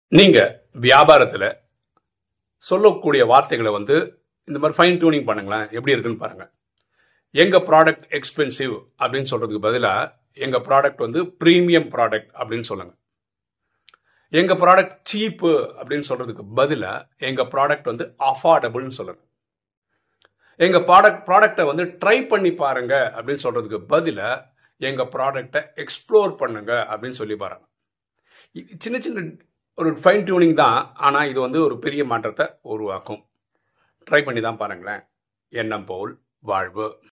நீங்க வியாபாரத்துல சொல்லக்கூடிய வார்த்தைகளை வந்து இந்த மாதிரி ஃபைன் டியூனிங் பண்ணுங்களேன் எப்படி இருக்குன்னு பாருங்க எங்க ப்ராடக்ட் எக்ஸ்பென்சிவ் அப்படின்னு சொல்றதுக்கு பதிலா எங்க ப்ராடக்ட் வந்து பிரீமியம் ப்ராடக்ட் அப்படின்னு சொல்லுங்க எங்க ப்ராடக்ட் சீப்பு அப்படின்னு சொல்றதுக்கு பதிலா எங்க ப்ராடக்ட் வந்து அஃபோர்டபுள்னு சொல்லுங்க எங்க ப்ராடக்ட் ப்ராடக்டை வந்து ட்ரை பண்ணி பாருங்க அப்படின்னு சொல்றதுக்கு பதிலா எங்க ப்ராடக்டை எக்ஸ்ப்ளோர் பண்ணுங்க அப்படின்னு சொல்லி பாருங்க இ- சின்ன சின்ன ஒரு ஃபைன் டியூனிங் தான் ஆனா இது வந்து ஒரு பெரிய மாற்றத்தை உருவாக்கும் ட்ரை பண்ணி தான் பாருங்களேன் எண்ணம் போல் வாழ்வு